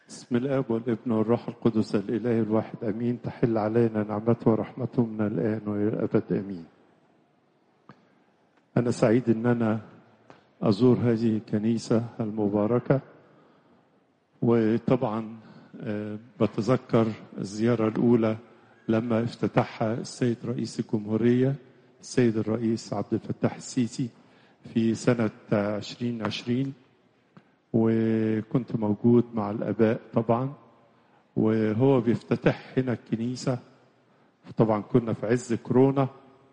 بسم الاب والابن والروح القدس الاله الواحد امين تحل علينا نعمته ورحمته من الان والى الابد امين. انا سعيد ان انا ازور هذه الكنيسه المباركه وطبعا آه، بتذكر الزياره الاولى لما افتتحها السيد رئيس الجمهوريه السيد الرئيس عبد الفتاح السيسي في سنه 2020 وكنت موجود مع الاباء طبعا وهو بيفتتح هنا الكنيسه طبعا كنا في عز كورونا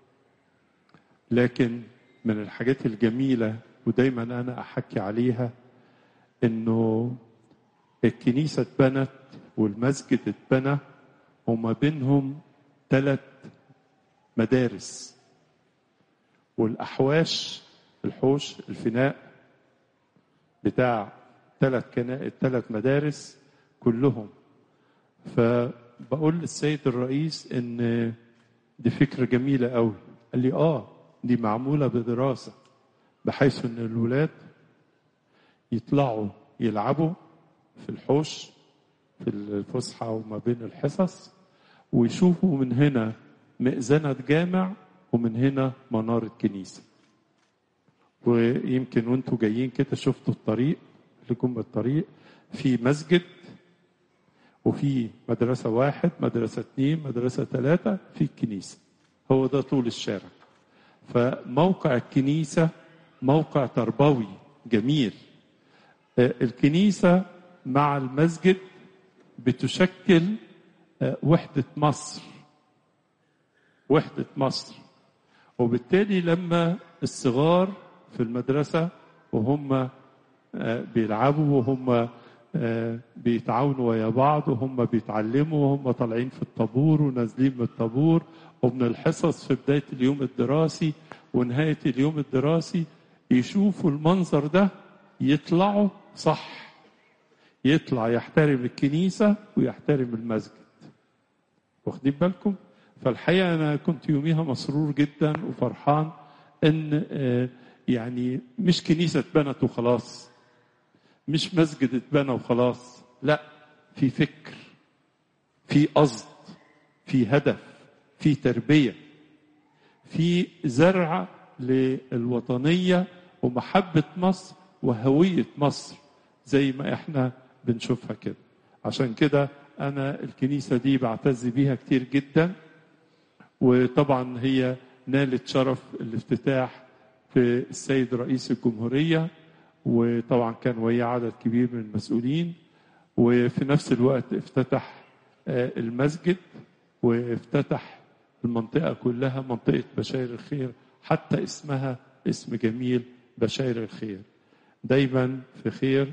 لكن من الحاجات الجميله ودايما انا احكي عليها انه الكنيسه اتبنت والمسجد اتبنى وما بينهم ثلاث مدارس والاحواش الحوش الفناء بتاع ثلاث كنا... ثلاث مدارس كلهم فبقول للسيد الرئيس ان دي فكره جميله قوي قال لي اه دي معموله بدراسه بحيث ان الولاد يطلعوا يلعبوا في الحوش في الفسحه وما بين الحصص ويشوفوا من هنا مئذنه جامع ومن هنا مناره كنيسه ويمكن وانتوا جايين كده شفتوا الطريق لكم الطريق في مسجد وفي مدرسة واحد مدرسة اثنين مدرسة ثلاثة في الكنيسة هو ده طول الشارع فموقع الكنيسة موقع تربوي جميل آه، الكنيسة مع المسجد بتشكل آه، وحدة مصر وحدة مصر وبالتالي لما الصغار في المدرسة وهم آه، بيلعبوا وهم آه، بيتعاونوا ويا بعض وهم بيتعلموا وهم طالعين في الطابور ونازلين من الطابور ومن الحصص في بداية اليوم الدراسي ونهاية اليوم الدراسي يشوفوا المنظر ده يطلعوا صح يطلع يحترم الكنيسة ويحترم المسجد واخدين بالكم فالحقيقة أنا كنت يوميها مسرور جدا وفرحان ان آه، يعني مش كنيسه اتبنت وخلاص مش مسجد اتبنى وخلاص لا في فكر في قصد في هدف في تربيه في زرع للوطنيه ومحبه مصر وهويه مصر زي ما احنا بنشوفها كده عشان كده انا الكنيسه دي بعتز بيها كتير جدا وطبعا هي نالت شرف الافتتاح في السيد رئيس الجمهورية وطبعا كان وياه عدد كبير من المسؤولين وفي نفس الوقت افتتح آه، المسجد وافتتح المنطقة كلها منطقة بشاير الخير حتى اسمها اسم جميل بشاير الخير دايما في خير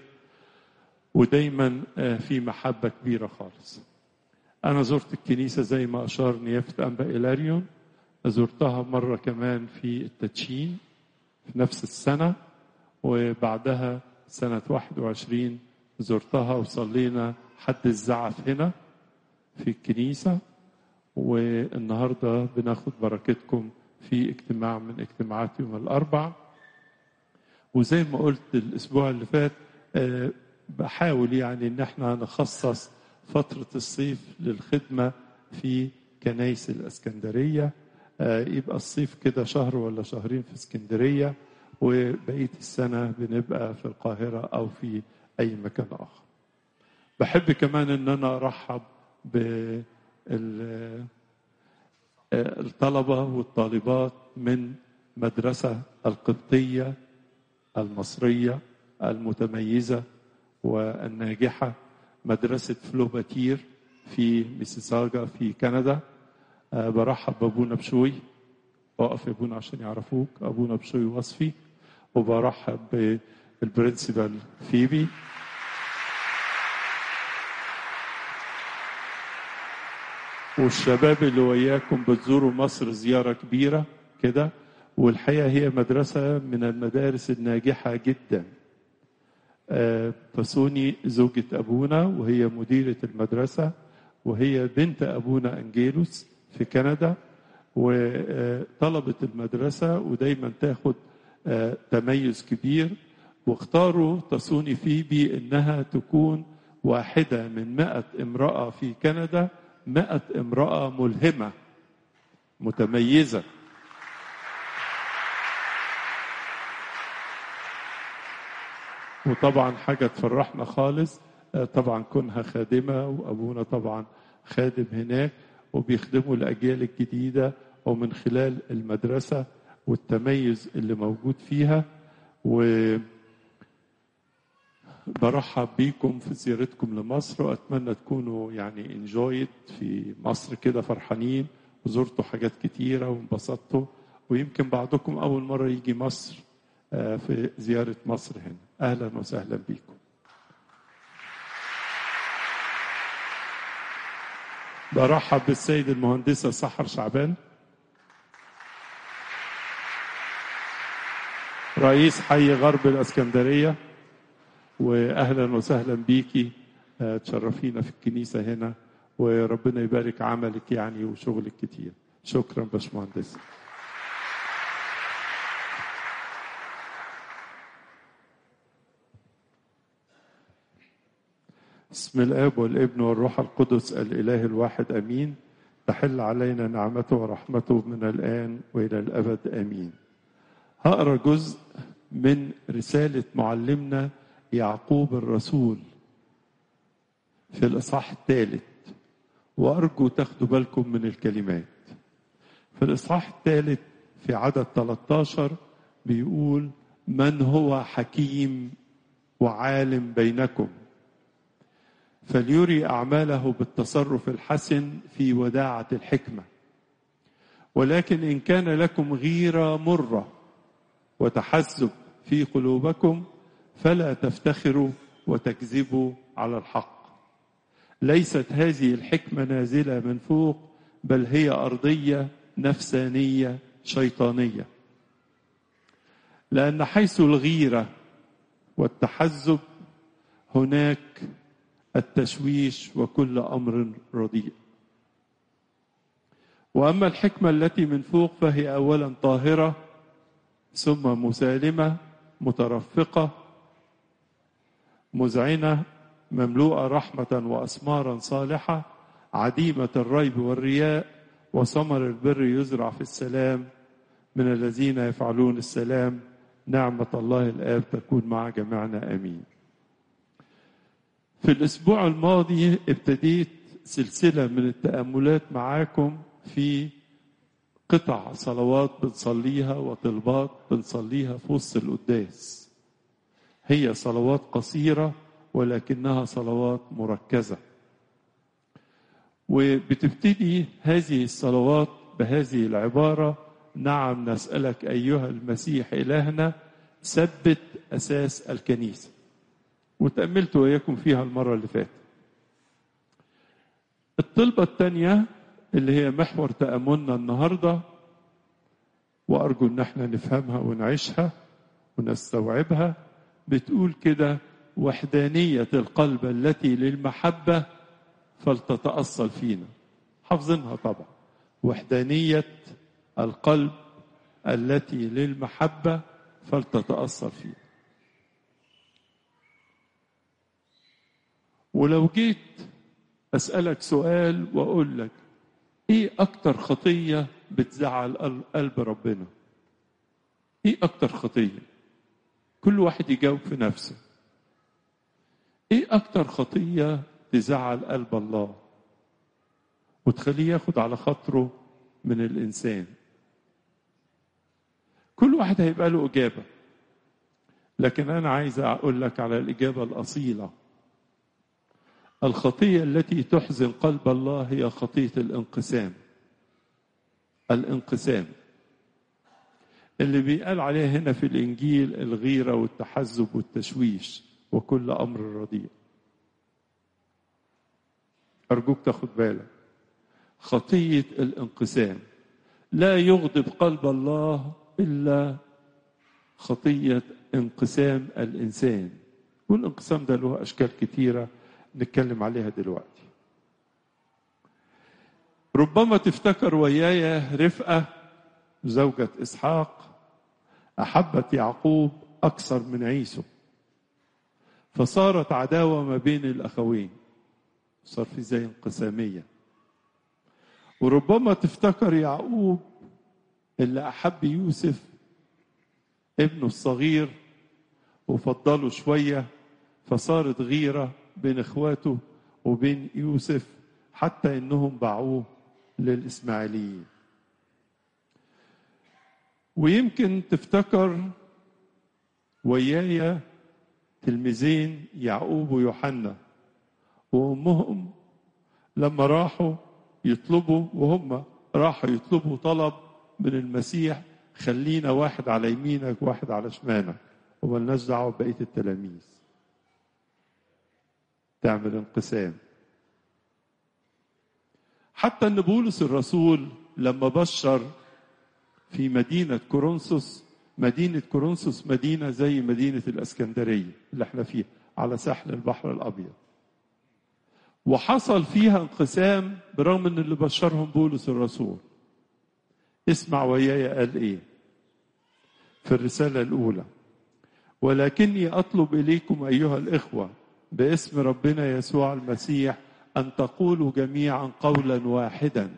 ودايما آه، في محبة كبيرة خالص أنا زرت الكنيسة زي ما أشار نيافة أنبا إلاريون زرتها مرة كمان في التدشين في نفس السنة وبعدها سنة 21 زرتها وصلينا حد الزعف هنا في الكنيسة والنهاردة بناخد بركتكم في اجتماع من اجتماعات يوم الأربع وزي ما قلت الأسبوع اللي فات آه، بحاول يعني إن احنا نخصص فترة الصيف للخدمة في كنايس الإسكندرية آه، يبقى الصيف كده شهر ولا شهرين في اسكندرية وبقية السنة بنبقى في القاهرة أو في أي مكان آخر بحب كمان أن أنا أرحب بالطلبة والطالبات من مدرسة القبطية المصرية المتميزة والناجحة مدرسة فلوباتير في ميسيساغا في كندا آه، برحب بابونا بشوي اقف يا ابونا عشان يعرفوك ابونا بشوي وصفي وبرحب بالبرنسبال فيبي والشباب اللي وياكم بتزوروا مصر زيارة كبيرة كده والحقيقة هي مدرسة من المدارس الناجحة جدا آه، فسوني زوجة أبونا وهي مديرة المدرسة وهي بنت أبونا أنجيلوس في كندا وطلبت المدرسة ودايما تاخد آه، تميز كبير واختاروا تصوني فيبي انها تكون واحدة من مئة امرأة في كندا مئة امرأة ملهمة متميزة وطبعا حاجة تفرحنا خالص طبعا كونها خادمة وأبونا طبعا خادم هناك وبيخدموا الأجيال الجديدة ومن خلال المدرسة والتميز اللي موجود فيها و برحب بيكم في زيارتكم لمصر واتمنى تكونوا يعني انجويد في مصر كده فرحانين وزرتوا حاجات كتيره وانبسطتوا ويمكن بعضكم اول مره يجي مصر في زياره مصر هنا اهلا وسهلا بيكم برحب بالسيد المهندسه سحر شعبان رئيس حي غرب الاسكندريه واهلا وسهلا بيكي تشرفينا في الكنيسه هنا وربنا يبارك عملك يعني وشغلك كتير شكرا باشمهندس بسم الاب والابن والروح القدس الاله الواحد امين تحل علينا نعمته ورحمته من الان والى الابد امين هقرا جزء من رساله معلمنا يعقوب الرسول في الإصحاح الثالث وأرجو تاخدوا بالكم من الكلمات في الإصحاح الثالث في عدد 13 بيقول من هو حكيم وعالم بينكم فليري أعماله بالتصرف الحسن في وداعة الحكمة ولكن إن كان لكم غيرة مرة وتحزب في قلوبكم فلا تفتخروا وتكذبوا على الحق ليست هذه الحكمه نازله من فوق بل هي ارضيه نفسانيه شيطانيه لان حيث الغيره والتحزب هناك التشويش وكل امر رديء واما الحكمه التي من فوق فهي اولا طاهره ثم مسالمه مترفقه مذعنة مملوءة رحمة وأسمارا صالحة عديمة الريب والرياء وثمر البر يزرع في السلام من الذين يفعلون السلام نعمة الله الآب تكون مع جميعنا آمين في الأسبوع الماضي ابتديت سلسلة من التأملات معاكم في قطع صلوات بنصليها وطلبات بنصليها في وسط القداس هي صلوات قصيرة ولكنها صلوات مركزة وبتبتدي هذه الصلوات بهذه العبارة نعم نسألك أيها المسيح إلهنا ثبت أساس الكنيسة وتأملت وإياكم فيها المرة اللي فاتت الطلبة الثانية اللي هي محور تأملنا النهاردة وأرجو إن احنا نفهمها ونعيشها ونستوعبها بتقول كده وحدانية القلب التي للمحبة فلتتأصل فينا حافظينها طبعا وحدانية القلب التي للمحبة فلتتأصل فينا ولو جيت أسألك سؤال وأقول لك إيه أكتر خطية بتزعل قلب ربنا إيه أكتر خطية كل واحد يجاوب في نفسه ايه اكتر خطيه تزعل قلب الله وتخليه ياخد على خاطره من الانسان كل واحد هيبقى له اجابه لكن انا عايز اقول لك على الاجابه الاصيله الخطيه التي تحزن قلب الله هي خطيه الانقسام الانقسام اللي بيقال عليها هنا في الانجيل الغيره والتحزب والتشويش وكل امر رديء ارجوك تاخد بالك خطيه الانقسام لا يغضب قلب الله الا خطيه انقسام الانسان والانقسام ده له اشكال كتيره نتكلم عليها دلوقتي ربما تفتكر وياي رفقه زوجة إسحاق أحبت يعقوب أكثر من عيسو فصارت عداوة ما بين الأخوين صار في زي انقسامية وربما تفتكر يعقوب اللي أحب يوسف ابنه الصغير وفضله شوية فصارت غيرة بين إخواته وبين يوسف حتى إنهم باعوه للإسماعيليين ويمكن تفتكر ويايا تلميذين يعقوب ويوحنا وأمهم لما راحوا يطلبوا وهم راحوا يطلبوا طلب من المسيح خلينا واحد على يمينك واحد على شمالك وملناش دعوه ببقيه التلاميذ تعمل انقسام حتى ان بولس الرسول لما بشر في مدينه كورنثوس مدينه كورنثوس مدينه زي مدينه الاسكندريه اللي احنا فيها على ساحل البحر الابيض وحصل فيها انقسام برغم ان اللي بشرهم بولس الرسول اسمع وياي قال ايه في الرساله الاولى ولكني اطلب اليكم ايها الاخوه باسم ربنا يسوع المسيح ان تقولوا جميعا قولا واحدا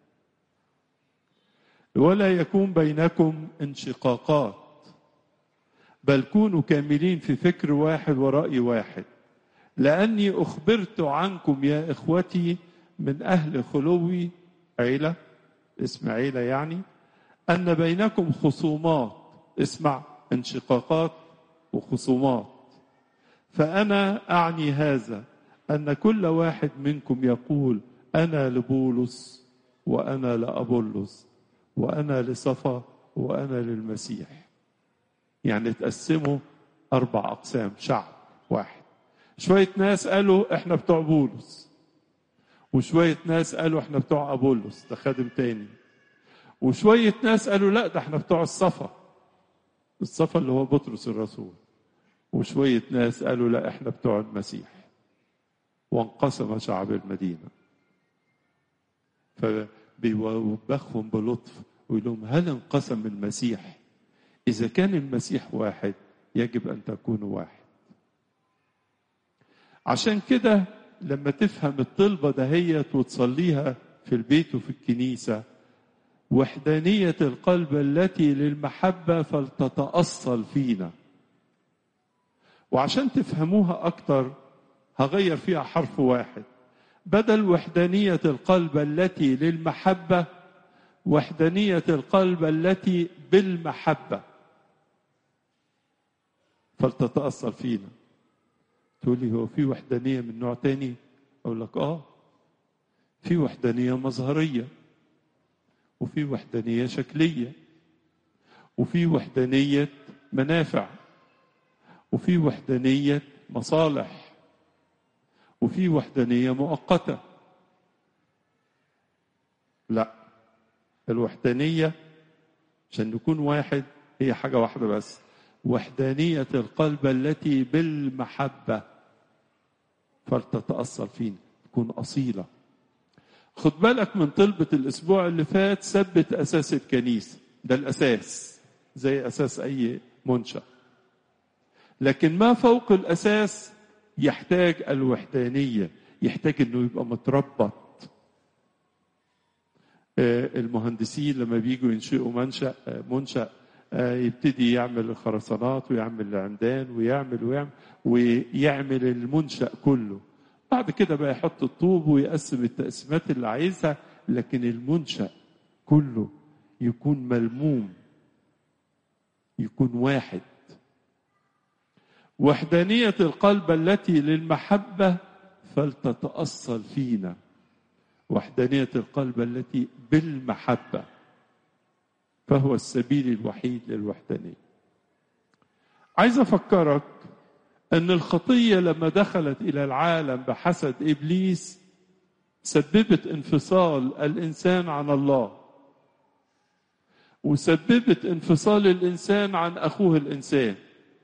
ولا يكون بينكم انشقاقات بل كونوا كاملين في فكر واحد وراي واحد لاني اخبرت عنكم يا اخوتي من اهل خلوي عيله اسم عيله يعني ان بينكم خصومات اسمع انشقاقات وخصومات فانا اعني هذا ان كل واحد منكم يقول انا لبولس وانا لابولس وانا لصفا وانا للمسيح يعني تقسموا اربع اقسام شعب واحد شويه ناس قالوا احنا بتوع بولس وشويه ناس قالوا احنا بتوع ابولس ده خادم تاني وشويه ناس قالوا لا ده احنا بتوع الصفا الصفا اللي هو بطرس الرسول وشويه ناس قالوا لا احنا بتوع المسيح وانقسم شعب المدينه فبيوبخهم بلطف ويقول لهم هل انقسم المسيح اذا كان المسيح واحد يجب ان تكونوا واحد عشان كده لما تفهم الطلبه دهيت وتصليها في البيت وفي الكنيسه وحدانيه القلب التي للمحبه فلتتاصل فينا وعشان تفهموها اكتر هغير فيها حرف واحد بدل وحدانيه القلب التي للمحبه وحدانيه القلب التي بالمحبه فلتتاصل فينا تقول لي هو في وحدانيه من نوع تاني اقول لك اه في وحدانيه مظهريه وفي وحدانيه شكليه وفي وحدانيه منافع وفي وحدانيه مصالح وفي وحدانيه مؤقته لا الوحدانيه عشان نكون واحد هي حاجه واحده بس وحدانيه القلب التي بالمحبه فلتتاصل فينا تكون اصيله خد بالك من طلبة الأسبوع اللي فات ثبت أساس الكنيسة ده الأساس زي أساس أي منشأ لكن ما فوق الأساس يحتاج الوحدانية يحتاج أنه يبقى متربط المهندسين لما بيجوا ينشئوا منشأ منشأ يبتدي يعمل الخرسانات ويعمل العمدان ويعمل ويعمل ويعمل المنشأ كله بعد كده بقى يحط الطوب ويقسم التقسيمات اللي عايزها لكن المنشأ كله يكون ملموم يكون واحد وحدانية القلب التي للمحبة فلتتأصل فينا وحدانية القلب التي بالمحبة فهو السبيل الوحيد للوحدانية عايز أفكرك أن الخطية لما دخلت إلى العالم بحسد إبليس سببت انفصال الإنسان عن الله وسببت انفصال الإنسان عن أخوه الإنسان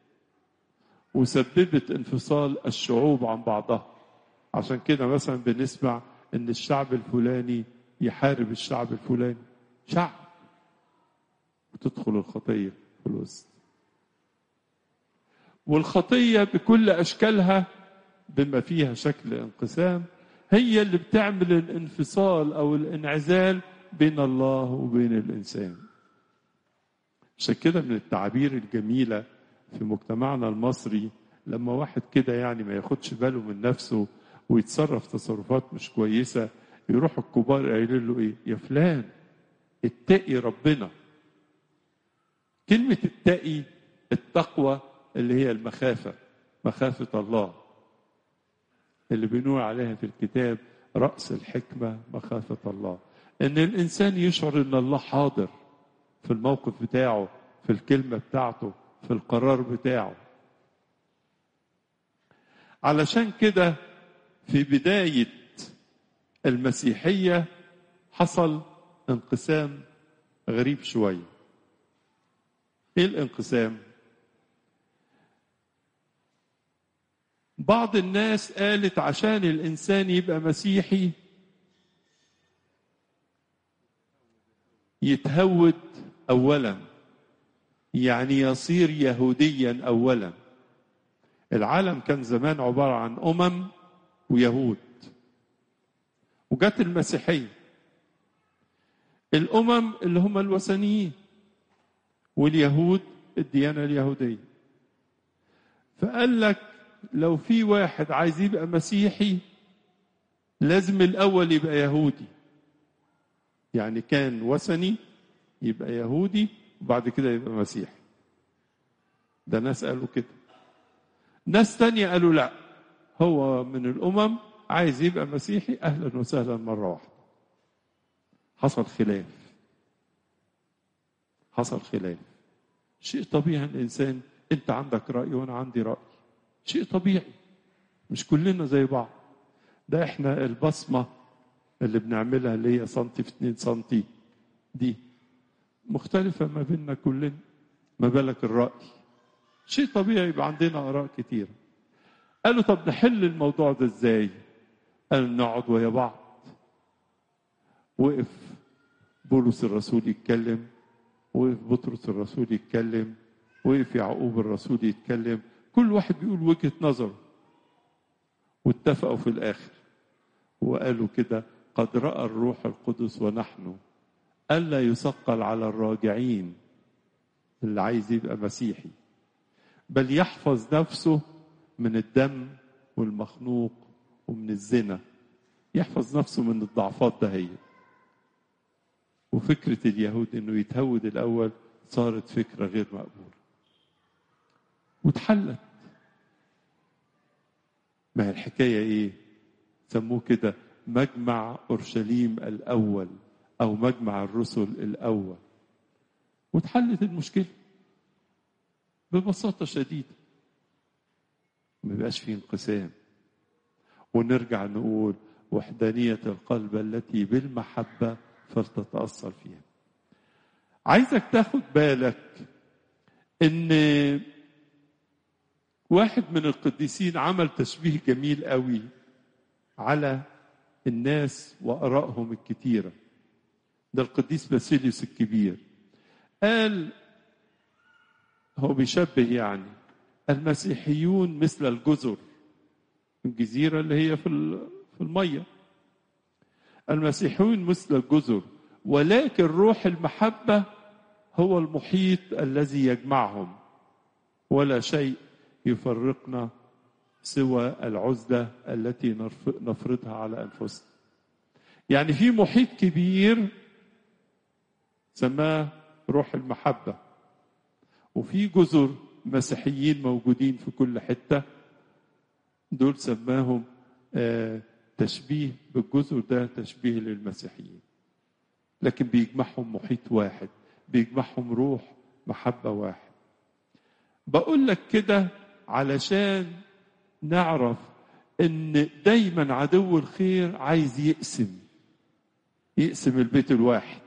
وسببت انفصال الشعوب عن بعضها عشان كده مثلا بنسمع ان الشعب الفلاني يحارب الشعب الفلاني شعب وتدخل الخطيه في الوسط والخطية بكل أشكالها بما فيها شكل انقسام هي اللي بتعمل الانفصال أو الانعزال بين الله وبين الإنسان عشان كده من التعابير الجميلة في مجتمعنا المصري لما واحد كده يعني ما ياخدش باله من نفسه ويتصرف تصرفات مش كويسة يروح الكبار قايلين له ايه يا فلان اتقي ربنا كلمة اتقي التقوى اللي هي المخافة مخافة الله اللي بنقول عليها في الكتاب رأس الحكمة مخافة الله ان الانسان يشعر ان الله حاضر في الموقف بتاعه في الكلمة بتاعته في القرار بتاعه علشان كده في بداية المسيحية حصل انقسام غريب شوية ايه الانقسام بعض الناس قالت عشان الانسان يبقى مسيحي يتهود اولا يعني يصير يهوديا اولا العالم كان زمان عباره عن امم ويهود وجت المسيحيه الامم اللي هم الوثنيين واليهود الديانه اليهوديه فقال لك لو في واحد عايز يبقى مسيحي لازم الاول يبقى يهودي يعني كان وثني يبقى يهودي وبعد كده يبقى مسيحي ده ناس قالوا كده ناس تانية قالوا لا هو من الأمم عايز يبقى مسيحي أهلا وسهلا مرة واحدة حصل خلاف حصل خلاف شيء طبيعي الإنسان أنت عندك رأي وأنا عندي رأي شيء طبيعي مش كلنا زي بعض ده احنا البصمة اللي بنعملها اللي هي سنتي في اتنين سنتي دي مختلفة ما بيننا كلنا ما بالك الرأي شيء طبيعي يبقى عندنا آراء كتيرة قالوا طب نحل الموضوع ده ازاي قالوا نقعد ويا بعض وقف بولس الرسول يتكلم وقف بطرس الرسول يتكلم وقف يعقوب الرسول يتكلم كل واحد بيقول وجهة نظره واتفقوا في الآخر وقالوا كده قد رأى الروح القدس ونحن ألا يثقل على الراجعين اللي عايز يبقى مسيحي بل يحفظ نفسه من الدم والمخنوق ومن الزنا يحفظ نفسه من الضعفات ده هي وفكرة اليهود انه يتهود الاول صارت فكرة غير مقبولة واتحلت ما هي الحكاية ايه سموه كده مجمع اورشليم الاول او مجمع الرسل الاول واتحلت المشكله ببساطه شديده ما يبقاش فيه انقسام ونرجع نقول وحدانيه القلب التي بالمحبه فلتتاصل فيها عايزك تاخد بالك ان واحد من القديسين عمل تشبيه جميل قوي على الناس وارائهم الكتيره ده القديس باسيليوس الكبير قال هو بيشبه يعني المسيحيون مثل الجزر الجزيرة اللي هي في في المية المسيحيون مثل الجزر ولكن روح المحبة هو المحيط الذي يجمعهم ولا شيء يفرقنا سوى العزلة التي نفرضها على أنفسنا يعني في محيط كبير سماه روح المحبة وفي جزر مسيحيين موجودين في كل حتة دول سماهم آه تشبيه بالجزر ده تشبيه للمسيحيين لكن بيجمعهم محيط واحد بيجمعهم روح محبة واحد بقول لك كده علشان نعرف ان دايما عدو الخير عايز يقسم يقسم البيت الواحد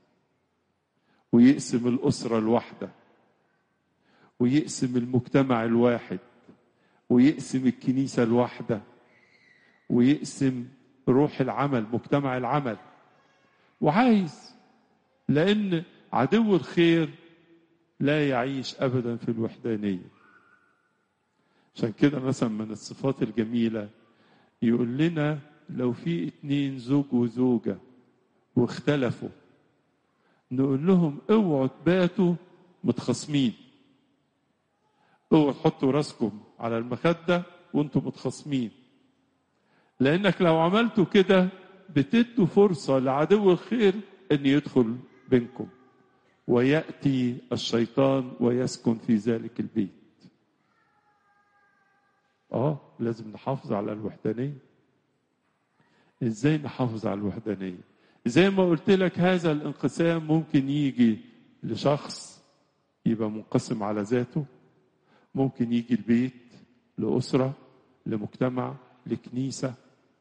ويقسم الأسرة الواحدة ويقسم المجتمع الواحد ويقسم الكنيسة الواحدة ويقسم روح العمل مجتمع العمل وعايز لأن عدو الخير لا يعيش أبدا في الوحدانية عشان كده مثلا من الصفات الجميلة يقول لنا لو في اتنين زوج وزوجة واختلفوا نقول لهم اوعوا تباتوا متخاصمين اوعوا تحطوا راسكم على المخدة وانتم متخاصمين لانك لو عملتوا كده بتدوا فرصة لعدو الخير ان يدخل بينكم ويأتي الشيطان ويسكن في ذلك البيت اه لازم نحافظ على الوحدانية ازاي نحافظ على الوحدانية زي ما قلت لك هذا الانقسام ممكن يجي لشخص يبقى منقسم على ذاته ممكن يجي البيت لأسرة لمجتمع لكنيسة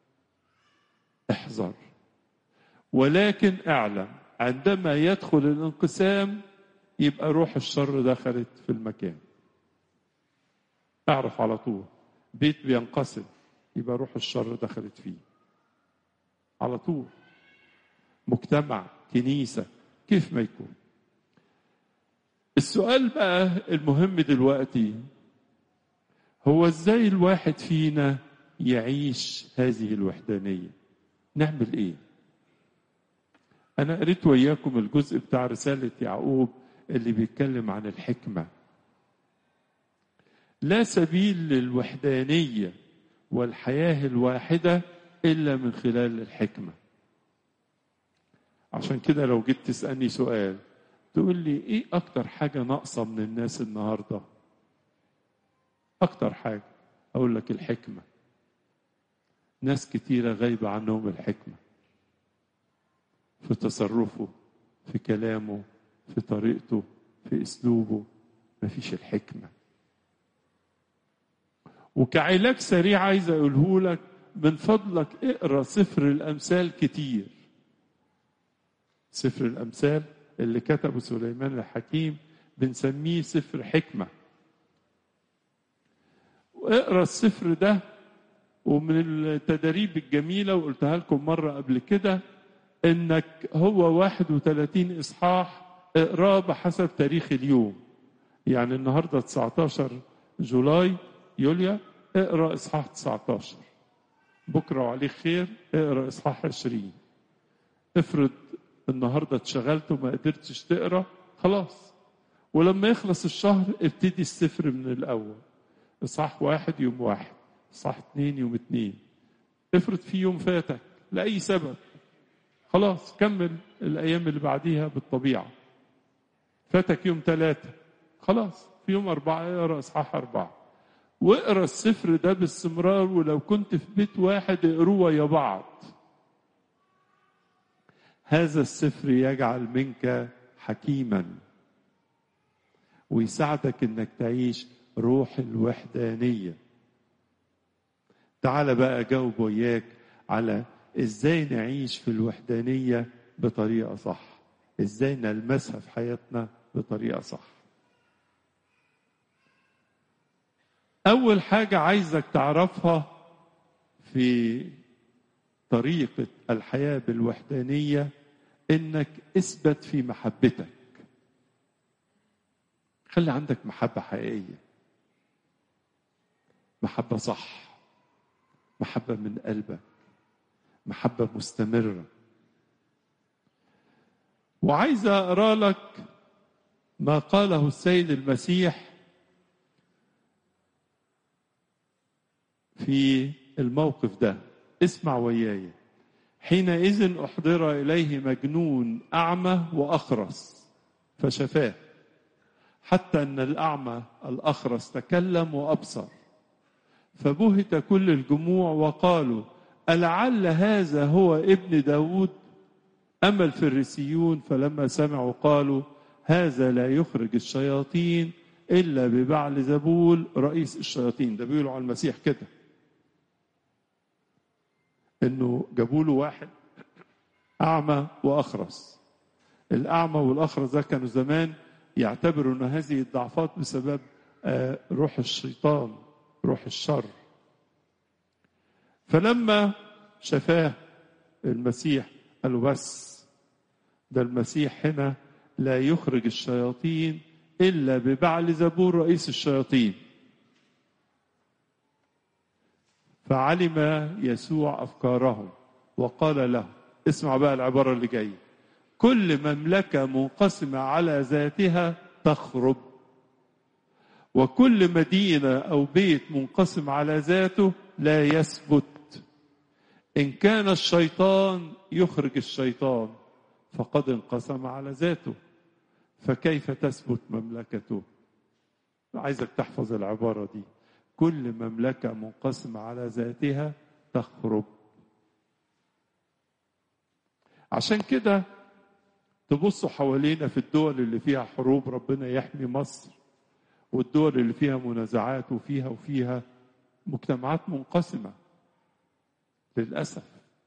احذر ولكن اعلم عندما يدخل الانقسام يبقى روح الشر دخلت في المكان اعرف على طول بيت بينقسم يبقى روح الشر دخلت فيه على طول مجتمع كنيسة كيف ما يكون السؤال بقى المهم دلوقتي هو ازاي الواحد فينا يعيش هذه الوحدانية نعمل ايه انا قريت وياكم الجزء بتاع رسالة يعقوب اللي بيتكلم عن الحكمة لا سبيل للوحدانية والحياة الواحدة إلا من خلال الحكمة عشان كده لو جيت تسألني سؤال تقول لي إيه أكتر حاجة ناقصة من الناس النهاردة أكتر حاجة أقول لك الحكمة ناس كتيرة غايبة عنهم الحكمة في تصرفه في كلامه في طريقته في اسلوبه مفيش الحكمه وكعلاج سريع عايز اقوله لك من فضلك اقرا سفر الامثال كتير سفر الامثال اللي كتبه سليمان الحكيم بنسميه سفر حكمه واقرا السفر ده ومن التدريب الجميله وقلتها لكم مره قبل كده انك هو 31 اصحاح اقراه بحسب تاريخ اليوم يعني النهارده 19 جولاي يوليا اقرا اصحاح 19 بكره وعليك خير اقرا اصحاح 20 افرض النهارده اتشغلت وما قدرتش تقرا خلاص ولما يخلص الشهر ابتدي السفر من الاول اصحاح واحد يوم واحد اصحاح اتنين يوم اتنين افرض في يوم فاتك لاي سبب خلاص كمل الايام اللي بعديها بالطبيعه فاتك يوم ثلاثة خلاص في يوم أربعة اقرا إصحاح أربعة واقرا السفر ده باستمرار ولو كنت في بيت واحد اقروه ويا بعض هذا السفر يجعل منك حكيما ويساعدك انك تعيش روح الوحدانية تعال بقى اجاوب وياك على ازاي نعيش في الوحدانية بطريقة صح ازاي نلمسها في حياتنا بطريقة صح أول حاجة عايزك تعرفها في طريقة الحياة بالوحدانية إنك اثبت في محبتك خلي عندك محبة حقيقية محبة صح محبة من قلبك محبة مستمرة وعايز أقرأ لك ما قاله السيد المسيح في الموقف ده اسمع وياي حينئذ احضر اليه مجنون اعمى واخرس فشفاه حتى ان الاعمى الاخرس تكلم وابصر فبهت كل الجموع وقالوا ألعل هذا هو ابن داود أما الفريسيون فلما سمعوا قالوا هذا لا يخرج الشياطين إلا ببعل زبول رئيس الشياطين ده بيقولوا على المسيح كده انه جابوا له واحد اعمى واخرس الاعمى والاخرس ده كانوا زمان يعتبروا ان هذه الضعفات بسبب روح الشيطان روح الشر فلما شفاه المسيح قالوا بس ده المسيح هنا لا يخرج الشياطين الا ببعل زبور رئيس الشياطين فعلم يسوع افكارهم وقال لهم اسمع بقى العباره اللي جايه كل مملكه منقسمه على ذاتها تخرب وكل مدينه او بيت منقسم على ذاته لا يثبت ان كان الشيطان يخرج الشيطان فقد انقسم على ذاته فكيف تثبت مملكته عايزك تحفظ العباره دي كل مملكه منقسمه على ذاتها تخرب عشان كده تبصوا حوالينا في الدول اللي فيها حروب ربنا يحمي مصر والدول اللي فيها منازعات وفيها وفيها مجتمعات منقسمة للأسف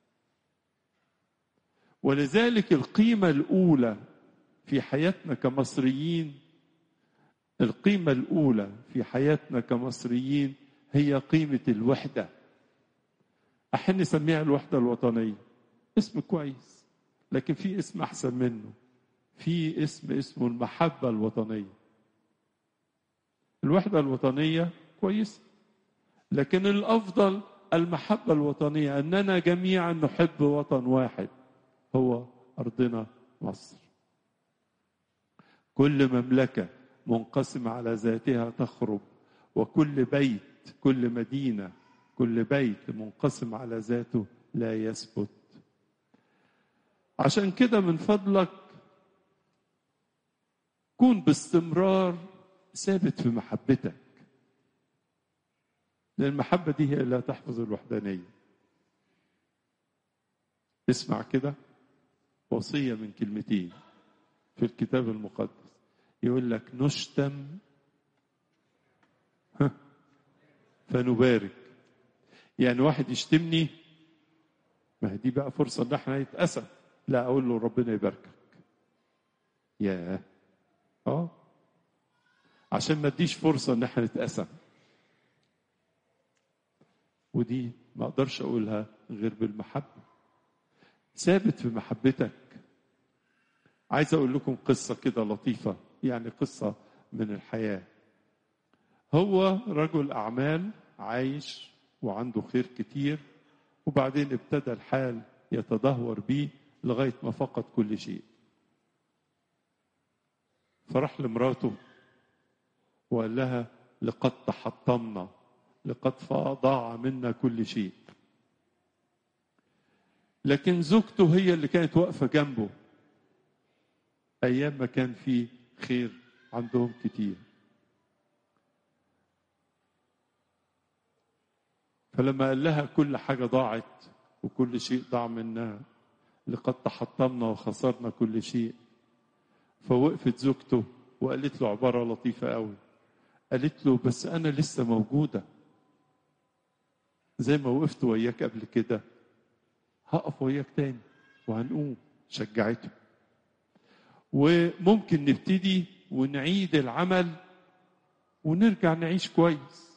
ولذلك القيمة الأولى في حياتنا كمصريين القيمة الأولى في حياتنا كمصريين هي قيمة الوحدة أحن نسميها الوحدة الوطنية اسم كويس لكن في اسم أحسن منه في اسم اسمه المحبة الوطنية الوحدة الوطنية كويس لكن الأفضل المحبة الوطنية أننا جميعا نحب وطن واحد هو أرضنا مصر كل مملكة منقسمة على ذاتها تخرب وكل بيت كل مدينة كل بيت منقسم على ذاته لا يثبت عشان كده من فضلك كون باستمرار ثابت في محبتك لأن المحبة دي هي اللي تحفظ الوحدانية اسمع كده وصية من كلمتين في الكتاب المقدس يقول لك نشتم فنبارك يعني واحد يشتمني ما هي دي بقى فرصة ان احنا نتأسف لا اقول له ربنا يباركك ياه اه عشان ما اديش فرصة ان احنا نتأسف ودي ما اقدرش اقولها غير بالمحبة ثابت في محبتك عايز اقول لكم قصة كده لطيفة يعني قصة من الحياة هو رجل اعمال عايش وعنده خير كتير وبعدين ابتدى الحال يتدهور بيه لغاية ما فقد كل شيء فراح لمراته وقال لها لقد تحطمنا لقد ضاع منا كل شيء لكن زوجته هي اللي كانت واقفة جنبه أيام ما كان في خير عندهم كتير فلما قال لها كل حاجة ضاعت وكل شيء ضاع منها لقد تحطمنا وخسرنا كل شيء فوقفت زوجته وقالت له عبارة لطيفة قوي قالت له بس أنا لسه موجودة زي ما وقفت وياك قبل كده هقف وياك تاني وهنقوم شجعته وممكن نبتدي ونعيد العمل ونرجع نعيش كويس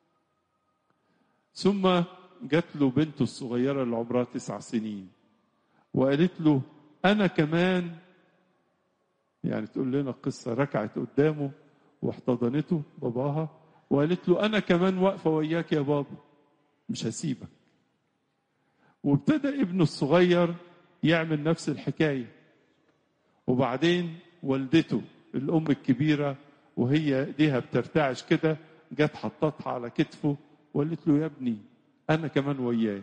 ثم جات له بنته الصغيرة اللي عمرها تسع سنين وقالت له أنا كمان يعني تقول لنا قصة ركعت قدامه واحتضنته باباها وقالت له أنا كمان واقفة وياك يا بابا مش هسيبك وابتدى ابنه الصغير يعمل نفس الحكاية وبعدين والدته الأم الكبيرة وهي ايديها بترتعش كده جت حطتها على كتفه وقالت له يا ابني أنا كمان وياك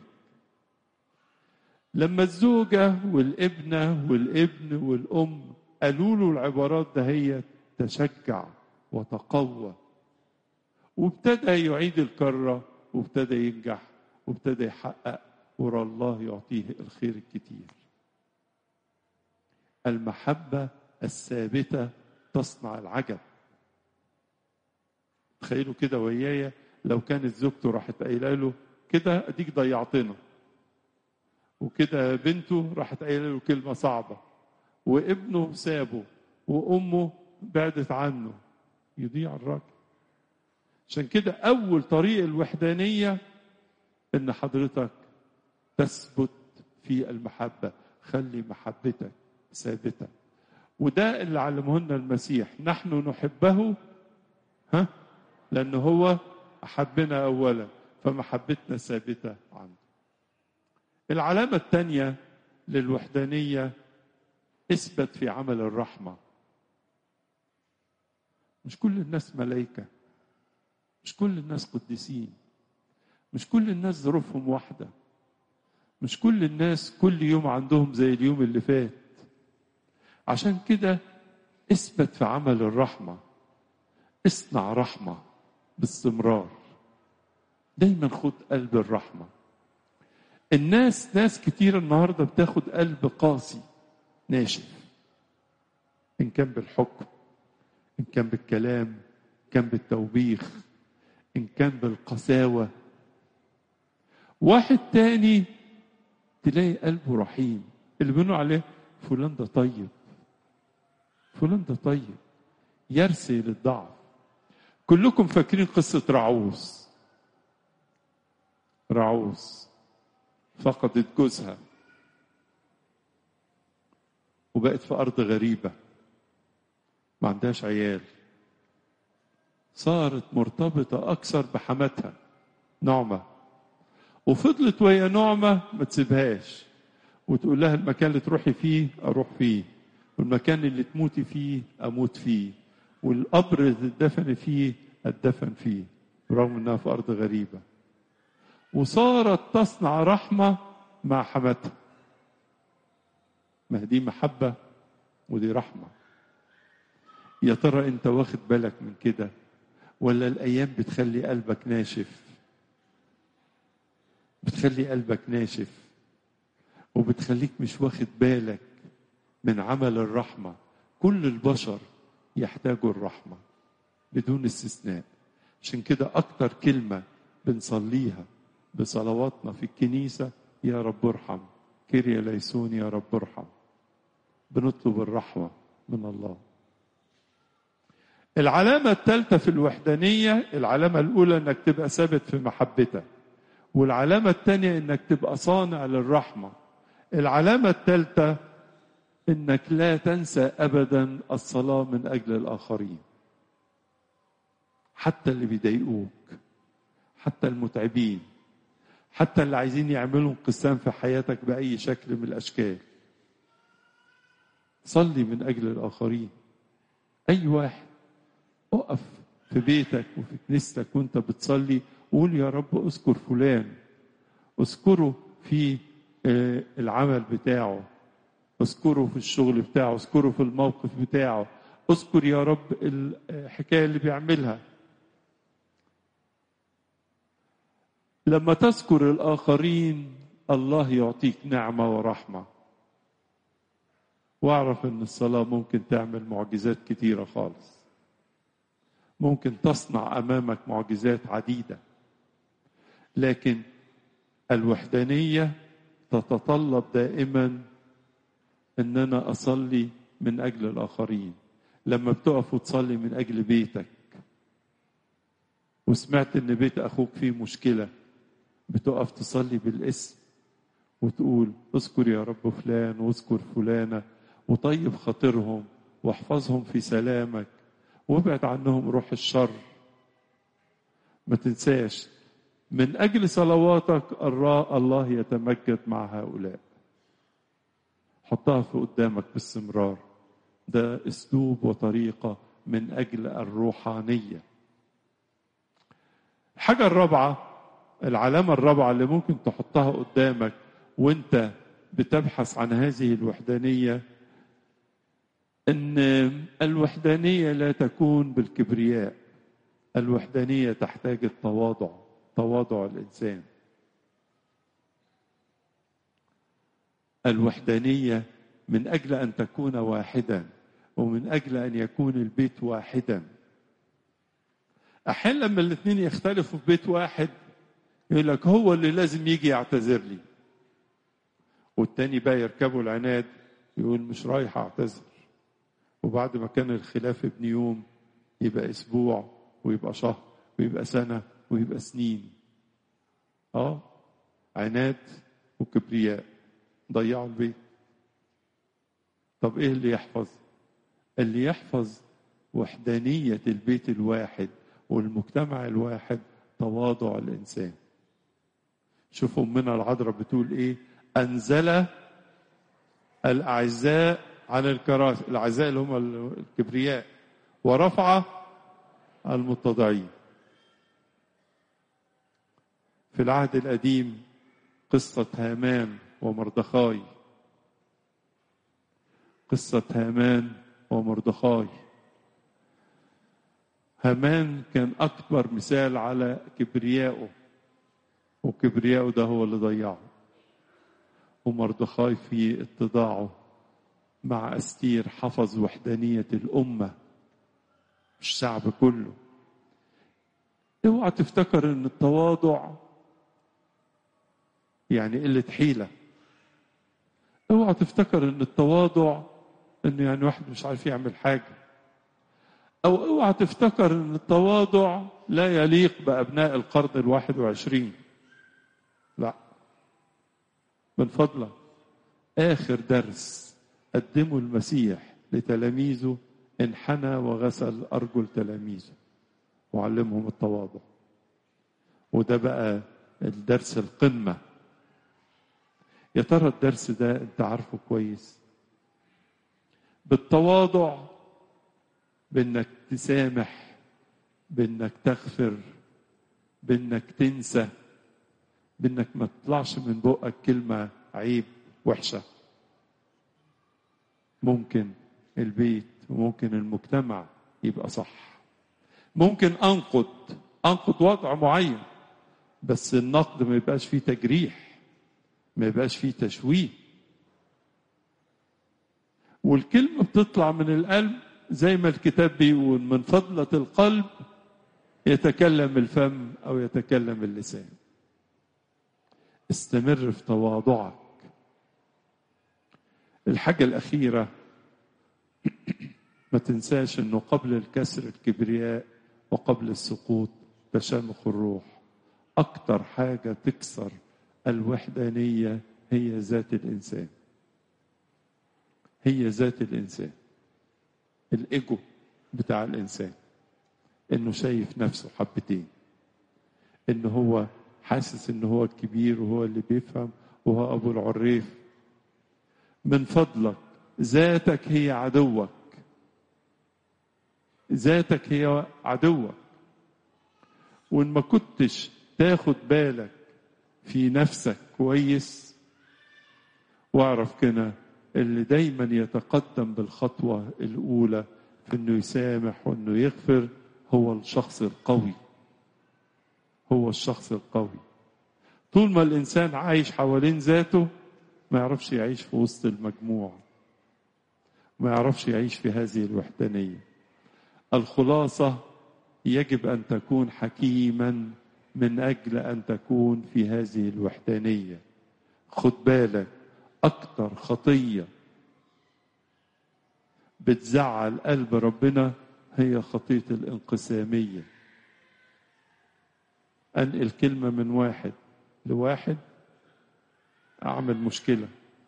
لما الزوجة والابنة والابن والأم قالوا له العبارات ده هي تشجع وتقوى وابتدى يعيد الكرة وابتدى ينجح وابتدى يحقق ورا الله يعطيه الخير الكتير المحبة الثابتة تصنع العجب تخيلوا كده ويايا لو كانت زوجته راحت قايله له كده اديك ضيعتنا وكده بنته راحت قايله له كلمه صعبه وابنه سابه وامه بعدت عنه يضيع الراجل عشان كده اول طريق الوحدانيه ان حضرتك تثبت في المحبه خلي محبتك ثابته وده اللي علمه لنا المسيح نحن نحبه ها لأنه هو أحبنا أولا فمحبتنا ثابتة عنده العلامة الثانية للوحدانية اثبت في عمل الرحمة مش كل الناس ملائكة مش كل الناس قديسين مش كل الناس ظروفهم واحدة مش كل الناس كل يوم عندهم زي اليوم اللي فات عشان كده اثبت في عمل الرحمة اصنع رحمة باستمرار دايما خد قلب الرحمة الناس ناس كتير النهاردة بتاخد قلب قاسي ناشف إن كان بالحكم إن كان بالكلام إن كان بالتوبيخ إن كان بالقساوة واحد تاني تلاقي قلبه رحيم اللي بيقولوا عليه فلان ده طيب فلان ده طيب يرثي للضعف كلكم فاكرين قصة رعوز رعوز فقدت جوزها وبقت في أرض غريبة ما عندهاش عيال صارت مرتبطة أكثر بحماتها نعمة وفضلت وهي نعمة ما تسيبهاش وتقول لها المكان اللي تروحي فيه أروح فيه والمكان اللي تموتي فيه أموت فيه والقبر اللي تدفن فيه أدفن فيه برغم إنها في أرض غريبة وصارت تصنع رحمة مع حماتها ما دي محبة ودي رحمة يا ترى أنت واخد بالك من كده ولا الأيام بتخلي قلبك ناشف بتخلي قلبك ناشف وبتخليك مش واخد بالك من عمل الرحمة كل البشر يحتاجوا الرحمة بدون استثناء عشان كده أكتر كلمة بنصليها بصلواتنا في الكنيسة يا رب ارحم كيريا ليسون يا رب ارحم بنطلب الرحمة من الله العلامة الثالثة في الوحدانية العلامة الأولى إنك تبقى ثابت في محبتك والعلامة الثانية إنك تبقى صانع للرحمة العلامة الثالثة إنك لا تنسى أبدا الصلاة من أجل الآخرين حتى اللي بيضايقوك حتى المتعبين حتى اللي عايزين يعملوا انقسام في حياتك بأي شكل من الأشكال صلي من أجل الآخرين أي واحد اقف في بيتك وفي كنيستك وانت بتصلي قول يا رب اذكر فلان اذكره في العمل بتاعه اذكره في الشغل بتاعه اذكره في الموقف بتاعه اذكر يا رب الحكايه اللي بيعملها لما تذكر الاخرين الله يعطيك نعمه ورحمه واعرف ان الصلاه ممكن تعمل معجزات كتيره خالص ممكن تصنع امامك معجزات عديده لكن الوحدانيه تتطلب دائما ان انا اصلي من اجل الاخرين لما بتقف وتصلي من اجل بيتك وسمعت ان بيت اخوك فيه مشكله بتقف تصلي بالاسم وتقول اذكر يا رب فلان واذكر فلانه وطيب خاطرهم واحفظهم في سلامك وابعد عنهم روح الشر ما تنساش من اجل صلواتك الله يتمجد مع هؤلاء حطها في قدامك باستمرار ده اسلوب وطريقه من اجل الروحانيه الحاجه الرابعه العلامه الرابعه اللي ممكن تحطها قدامك وانت بتبحث عن هذه الوحدانيه ان الوحدانيه لا تكون بالكبرياء الوحدانيه تحتاج التواضع تواضع الانسان الوحدانيه من اجل ان تكون واحدا ومن اجل ان يكون البيت واحدا احيانا لما الاثنين يختلفوا في بيت واحد يقول لك هو اللي لازم يجي يعتذر لي والتاني بقى يركبوا العناد يقول مش رايح اعتذر وبعد ما كان الخلاف ابن يوم يبقى اسبوع ويبقى شهر ويبقى سنه ويبقى سنين اه عناد وكبرياء ضيعوا البيت طب ايه اللي يحفظ اللي يحفظ وحدانيه البيت الواحد والمجتمع الواحد تواضع الانسان شوف أمنا العذراء بتقول إيه أنزل الأعزاء على الكراسي الأعزاء اللي هم الكبرياء ورفع المتضعين في العهد القديم قصة هامان ومردخاي قصة هامان ومردخاي هامان كان أكبر مثال على كبريائه وكبريائه ده هو اللي ضيعه ومردخاي في اتضاعه مع أستير حفظ وحدانية الأمة الشعب كله اوعى تفتكر ان التواضع يعني قلة حيلة اوعى تفتكر ان التواضع انه يعني واحد مش عارف يعمل حاجة او اوعى تفتكر ان التواضع لا يليق بابناء القرن الواحد وعشرين لا من فضلك اخر درس قدمه المسيح لتلاميذه انحنى وغسل ارجل تلاميذه وعلمهم التواضع وده بقى الدرس القمه يا ترى الدرس ده انت عارفه كويس بالتواضع بانك تسامح بانك تغفر بانك تنسى بانك ما تطلعش من بقك كلمه عيب وحشه ممكن البيت وممكن المجتمع يبقى صح ممكن انقد انقد وضع معين بس النقد ما يبقاش فيه تجريح ما يبقاش فيه تشويه والكلمة بتطلع من القلب زي ما الكتاب بيقول من فضلة القلب يتكلم الفم أو يتكلم اللسان استمر في تواضعك الحاجة الأخيرة ما تنساش أنه قبل الكسر الكبرياء وقبل السقوط تشامخ الروح أكتر حاجة تكسر الوحدانية هي ذات الإنسان هي ذات الإنسان الإيجو بتاع الإنسان إنه شايف نفسه حبتين إنه هو حاسس إنه هو الكبير وهو اللي بيفهم وهو أبو العريف من فضلك ذاتك هي عدوك ذاتك هي عدوك وإن ما كنتش تاخد بالك في نفسك كويس واعرف كده اللي دايما يتقدم بالخطوة الأولى في إنه يسامح وإنه يغفر هو الشخص القوي هو الشخص القوي طول ما الإنسان عايش حوالين ذاته ما يعرفش يعيش في وسط المجموعة ما يعرفش يعيش في هذه الوحدانية الخلاصة يجب أن تكون حكيما من أجل أن تكون في هذه الوحدانية خد بالك أكتر خطية بتزعل قلب ربنا هي خطية الانقسامية أنقل كلمة من واحد لواحد أعمل مشكلة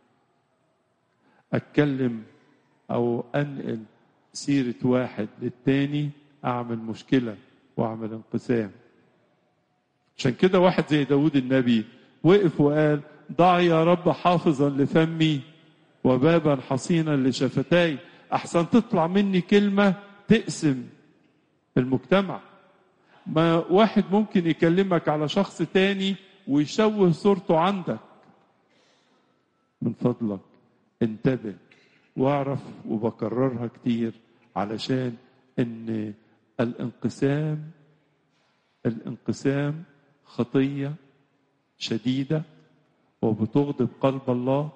أتكلم أو أنقل سيرة واحد للتاني أعمل مشكلة وأعمل انقسام عشان كده واحد زي داود النبي وقف وقال ضع يا رب حافظا لفمي وبابا حصينا لشفتاي احسن تطلع مني كلمه تقسم المجتمع ما واحد ممكن يكلمك على شخص تاني ويشوه صورته عندك من فضلك انتبه واعرف وبكررها كتير علشان ان الانقسام الانقسام خطيه شديده وبتغضب قلب الله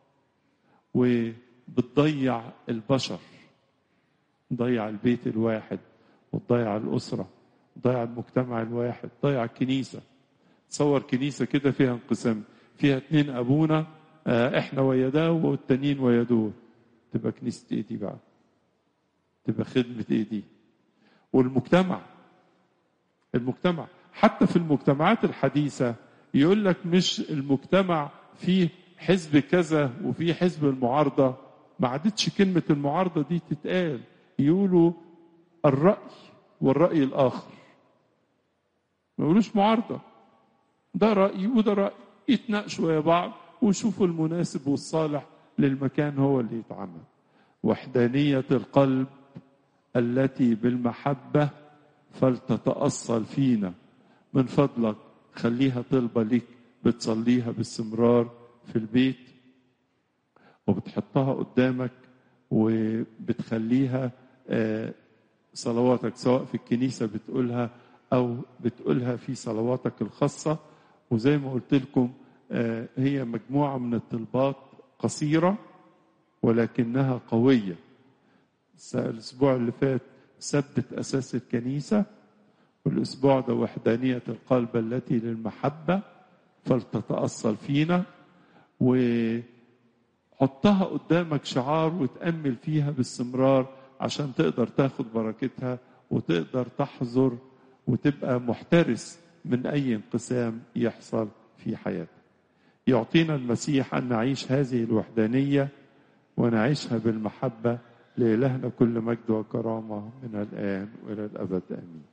وبتضيع البشر تضيع البيت الواحد وتضيع الأسرة تضيع المجتمع الواحد تضيع الكنيسة تصور كنيسة كده فيها انقسام فيها اتنين أبونا اه احنا ويا ده والتانيين ويا دول تبقى كنيسة ايه دي بقى تبقى خدمة ايه دي والمجتمع المجتمع حتى في المجتمعات الحديثة يقول لك مش المجتمع فيه حزب كذا وفيه حزب المعارضة ما عادتش كلمة المعارضة دي تتقال يقولوا الرأي والرأي الآخر ما يقولوش معارضة ده رأي وده رأي يتناقشوا ويا بعض ويشوفوا المناسب والصالح للمكان هو اللي يتعمل وحدانية القلب التي بالمحبة فلتتأصل فينا من فضلك خليها طلبة ليك بتصليها باستمرار في البيت وبتحطها قدامك وبتخليها صلواتك سواء في الكنيسة بتقولها أو بتقولها في صلواتك الخاصة وزي ما قلت لكم هي مجموعة من الطلبات قصيرة ولكنها قوية الأسبوع اللي فات ثبت أساس الكنيسة والأسبوع ده وحدانية القلب التي للمحبة فلتتأصل فينا وحطها قدامك شعار وتأمل فيها باستمرار عشان تقدر تاخد بركتها وتقدر تحذر وتبقى محترس من أي انقسام يحصل في حياتك يعطينا المسيح أن نعيش هذه الوحدانية ونعيشها بالمحبة لإلهنا كل مجد وكرامة من الآن وإلى الأبد آمين